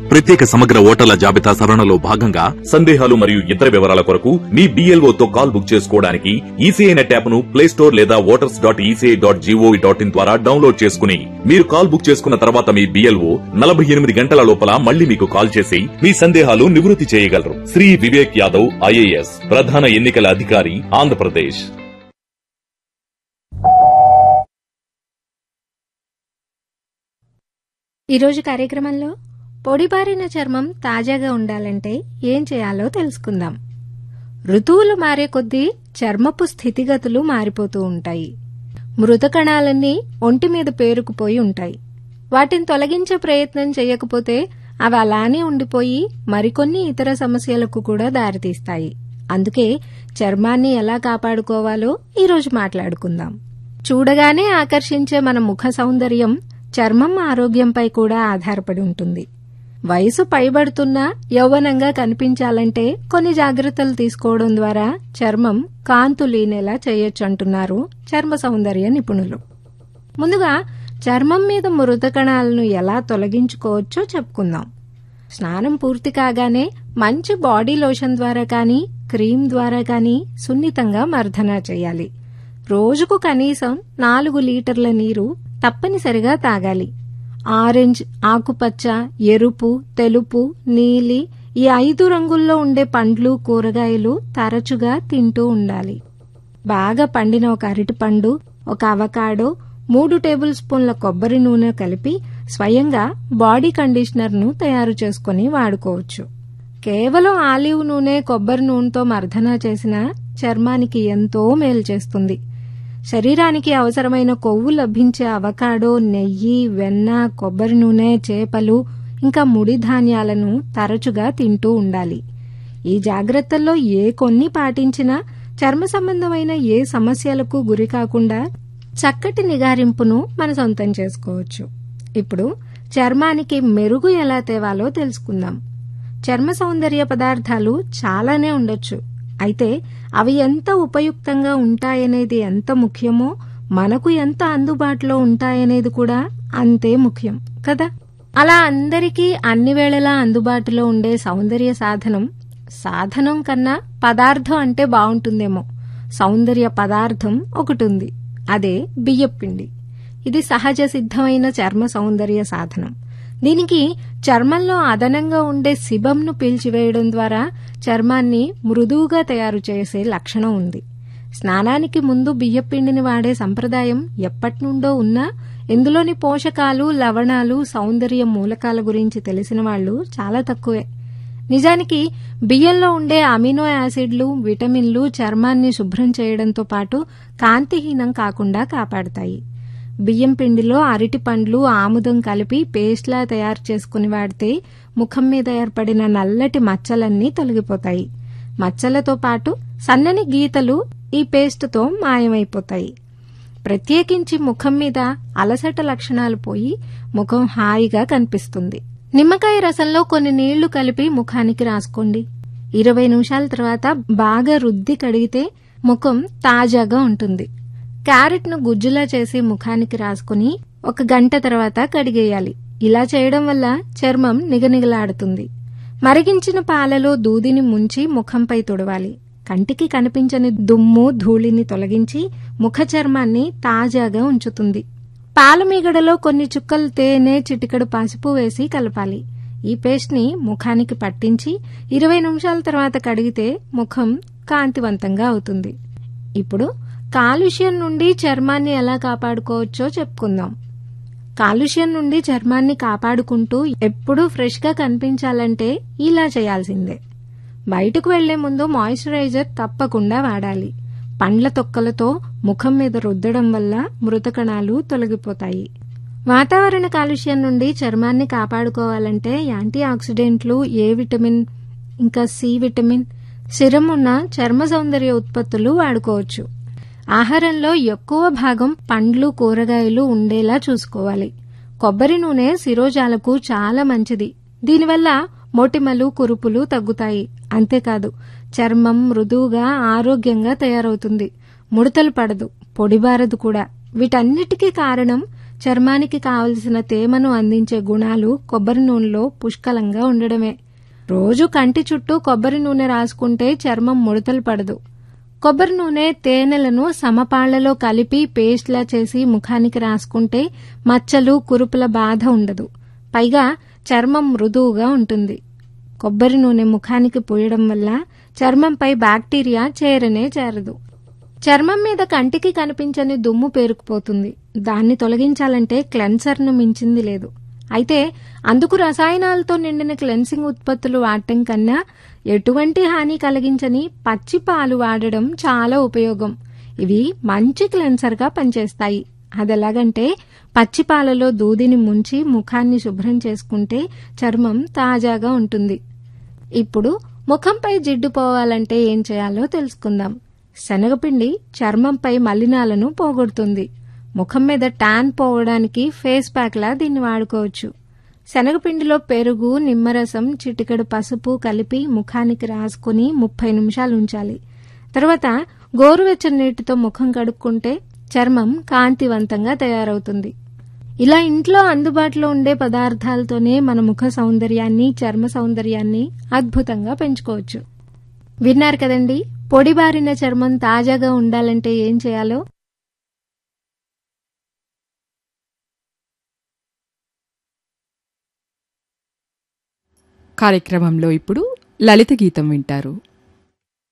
ప్రత్యేక సమగ్ర ఓటర్ల జాబితా సవరణలో భాగంగా సందేహాలు మరియు ఇతర వివరాల కొరకు మీ BLO తో కాల్ బుక్ చేసుకోవడానికి ఈసీఐ నెట్ యాప్ ను ప్లే స్టోర్ లేదా voters dot ECI dot G O V dot in ద్వారా డౌన్లోడ్ చేసుకుని మీరు కాల్ బుక్ చేసుకున్న తర్వాత మీ బిఎల్ఓ నలభై ఎనిమిది గంటల లోపల మళ్ళీ మీకు కాల్ చేసి మీ సందేహాలు నివృత్తి చేయగలరు శ్రీ వివేక్ యాదవ్ ఐఏఎస్ ప్రధాన ఎన్నికల అధికారి ఆంధ్రప్రదేశ్ ఈరోజు కార్యక్రమంలో పొడిబారిన చర్మం తాజాగా ఉండాలంటే ఏం చేయాలో తెలుసుకుందాం ఋతువులు మారే కొద్దీ చర్మపు స్థితిగతులు మారిపోతూ ఉంటాయి మృత కణాలన్నీ ఒంటి మీద పేరుకుపోయి ఉంటాయి వాటిని తొలగించే ప్రయత్నం చేయకపోతే అవి అలానే ఉండిపోయి మరికొన్ని ఇతర సమస్యలకు కూడా దారితీస్తాయి అందుకే చర్మాన్ని ఎలా కాపాడుకోవాలో ఈరోజు మాట్లాడుకుందాం చూడగానే ఆకర్షించే మన ముఖ సౌందర్యం చర్మం ఆరోగ్యంపై కూడా ఆధారపడి ఉంటుంది వయసు పైబడుతున్నా యౌవనంగా కనిపించాలంటే కొన్ని జాగ్రత్తలు తీసుకోవడం ద్వారా చర్మం కాంతు లీనేలా చేయొచ్చు అంటున్నారు చర్మ సౌందర్య నిపుణులు ముందుగా చర్మం మీద మృత కణాలను ఎలా తొలగించుకోవచ్చో చెప్పుకుందాం స్నానం పూర్తి కాగానే మంచి బాడీ లోషన్ ద్వారా కానీ క్రీమ్ ద్వారా కానీ సున్నితంగా మర్దన చేయాలి రోజుకు కనీసం నాలుగు లీటర్ల నీరు తప్పనిసరిగా తాగాలి ఆరెంజ్ ఆకుపచ్చ ఎరుపు తెలుపు నీలి ఈ ఐదు రంగుల్లో ఉండే పండ్లు కూరగాయలు తరచుగా తింటూ ఉండాలి బాగా పండిన ఒక అరటిపండు ఒక అవకాడో మూడు టేబుల్ స్పూన్ల కొబ్బరి నూనె కలిపి స్వయంగా బాడీ కండిషనర్ను తయారు చేసుకుని వాడుకోవచ్చు కేవలం ఆలివ్ నూనె కొబ్బరి నూనెతో మర్దన చేసిన చర్మానికి ఎంతో మేలు చేస్తుంది శరీరానికి అవసరమైన కొవ్వు లభించే అవకాడో నెయ్యి వెన్న కొబ్బరి నూనె చేపలు ఇంకా ముడి ధాన్యాలను తరచుగా తింటూ ఉండాలి ఈ జాగ్రత్తల్లో ఏ కొన్ని పాటించినా చర్మ సంబంధమైన ఏ సమస్యలకు గురి కాకుండా చక్కటి నిగారింపును మన సొంతం చేసుకోవచ్చు ఇప్పుడు చర్మానికి మెరుగు ఎలా తేవాలో తెలుసుకుందాం చర్మ సౌందర్య పదార్థాలు చాలానే ఉండొచ్చు అయితే అవి ఎంత ఉపయుక్తంగా ఉంటాయనేది ఎంత ముఖ్యమో మనకు ఎంత అందుబాటులో ఉంటాయనేది కూడా అంతే ముఖ్యం కదా అలా అందరికీ అన్ని వేళలా అందుబాటులో ఉండే సౌందర్య సాధనం సాధనం కన్నా పదార్థం అంటే బాగుంటుందేమో సౌందర్య పదార్థం ఒకటి ఉంది అదే బియ్యపిండి ఇది సహజ సిద్ధమైన చర్మ సౌందర్య సాధనం దీనికి చర్మంలో అదనంగా ఉండే సిబంను పీల్చివేయడం ద్వారా చర్మాన్ని మృదువుగా తయారు చేసే లక్షణం ఉంది స్నానానికి ముందు బియ్యపిండిని వాడే సంప్రదాయం ఎప్పటి నుండో ఉన్నా ఇందులోని పోషకాలు లవణాలు సౌందర్య మూలకాల గురించి తెలిసిన వాళ్ళు చాలా తక్కువే నిజానికి బియ్యంలో ఉండే అమినో యాసిడ్లు విటమిన్లు చర్మాన్ని శుభ్రం చేయడంతో పాటు కాంతిహీనం కాకుండా కాపాడతాయి బియ్యం పిండిలో అరటి పండ్లు ఆముదం కలిపి పేస్ట్లా తయారు చేసుకుని వాడితే ముఖం మీద ఏర్పడిన నల్లటి మచ్చలన్నీ తొలగిపోతాయి మచ్చలతో పాటు సన్నని గీతలు ఈ పేస్ట్తో మాయమైపోతాయి ప్రత్యేకించి ముఖం మీద అలసట లక్షణాలు పోయి ముఖం హాయిగా కనిపిస్తుంది నిమ్మకాయ రసంలో కొన్ని నీళ్లు కలిపి ముఖానికి రాసుకోండి ఇరవై నిమిషాల తర్వాత బాగా రుద్ది కడిగితే ముఖం తాజాగా ఉంటుంది క్యారెట్ ను గుజ్జులా చేసి ముఖానికి రాసుకుని ఒక గంట తర్వాత కడిగేయాలి ఇలా చేయడం వల్ల చర్మం నిగనిగలాడుతుంది మరిగించిన పాలలో దూదిని ముంచి ముఖంపై తుడవాలి కంటికి కనిపించని దుమ్ము ధూళిని తొలగించి ముఖ చర్మాన్ని తాజాగా ఉంచుతుంది పాలమీగడలో కొన్ని చుక్కలు తేనె చిటికడు పసుపు వేసి కలపాలి ఈ పేస్ట్ ని ముఖానికి పట్టించి ఇరవై నిమిషాల తర్వాత కడిగితే ముఖం కాంతివంతంగా అవుతుంది ఇప్పుడు కాలుష్యం నుండి చర్మాన్ని ఎలా కాపాడుకోవచ్చో చెప్పుకుందాం కాలుష్యం నుండి చర్మాన్ని కాపాడుకుంటూ ఎప్పుడూ ఫ్రెష్ గా కనిపించాలంటే ఇలా చేయాల్సిందే బయటకు వెళ్లే ముందు మాయిశ్చరైజర్ తప్పకుండా వాడాలి పండ్ల తొక్కలతో ముఖం మీద రుద్దడం వల్ల మృత కణాలు తొలగిపోతాయి వాతావరణ కాలుష్యం నుండి చర్మాన్ని కాపాడుకోవాలంటే యాంటీ ఆక్సిడెంట్లు ఏ విటమిన్ ఇంకా సి విటమిన్ సిరం ఉన్న చర్మ సౌందర్య ఉత్పత్తులు వాడుకోవచ్చు ఆహారంలో ఎక్కువ భాగం పండ్లు కూరగాయలు ఉండేలా చూసుకోవాలి కొబ్బరి నూనె శిరోజాలకు చాలా మంచిది దీనివల్ల మొటిమలు కురుపులు తగ్గుతాయి అంతేకాదు చర్మం మృదువుగా ఆరోగ్యంగా తయారవుతుంది ముడతలు పడదు పొడిబారదు కూడా వీటన్నిటికీ కారణం చర్మానికి కావలసిన తేమను అందించే గుణాలు కొబ్బరి నూనెలో పుష్కలంగా ఉండడమే రోజు కంటి చుట్టూ కొబ్బరి నూనె రాసుకుంటే చర్మం ముడతలు పడదు కొబ్బరి నూనె తేనెలను సమపాళ్లలో కలిపి పేస్ట్లా చేసి ముఖానికి రాసుకుంటే మచ్చలు కురుపుల బాధ ఉండదు పైగా చర్మం మృదువుగా ఉంటుంది కొబ్బరి నూనె ముఖానికి పూయడం వల్ల చర్మంపై బ్యాక్టీరియా చేరనే చేరదు చర్మం మీద కంటికి కనిపించని దుమ్ము పేరుకుపోతుంది దాన్ని తొలగించాలంటే క్లెన్సర్ను మించింది లేదు అయితే అందుకు రసాయనాలతో నిండిన క్లెన్సింగ్ ఉత్పత్తులు వాడటం కన్నా ఎటువంటి హాని కలిగించని పచ్చి పాలు వాడడం చాలా ఉపయోగం ఇవి మంచి క్లెన్సర్గా పనిచేస్తాయి అదెలాగంటే పచ్చి పాలలో దూదిని ముంచి ముఖాన్ని శుభ్రం చేసుకుంటే చర్మం తాజాగా ఉంటుంది ఇప్పుడు ముఖంపై జిడ్డు పోవాలంటే ఏం చేయాలో తెలుసుకుందాం శనగపిండి చర్మంపై మలినాలను పోగొడుతుంది ముఖం మీద ట్యాన్ పోవడానికి ఫేస్ ప్యాక్లా దీన్ని వాడుకోవచ్చు శనగపిండిలో పెరుగు నిమ్మరసం చిటికెడు పసుపు కలిపి ముఖానికి రాసుకుని ముప్పై నిమిషాలు ఉంచాలి తర్వాత గోరువెచ్చని నీటితో ముఖం కడుక్కుంటే చర్మం కాంతివంతంగా తయారవుతుంది ఇలా ఇంట్లో అందుబాటులో ఉండే పదార్థాలతోనే మన ముఖ సౌందర్యాన్ని చర్మ సౌందర్యాన్ని అద్భుతంగా పెంచుకోవచ్చు విన్నారు కదండి పొడిబారిన చర్మం తాజాగా ఉండాలంటే ఏం చేయాలో కార్యక్రమంలో ఇప్పుడు లలిత గీతం వింటారు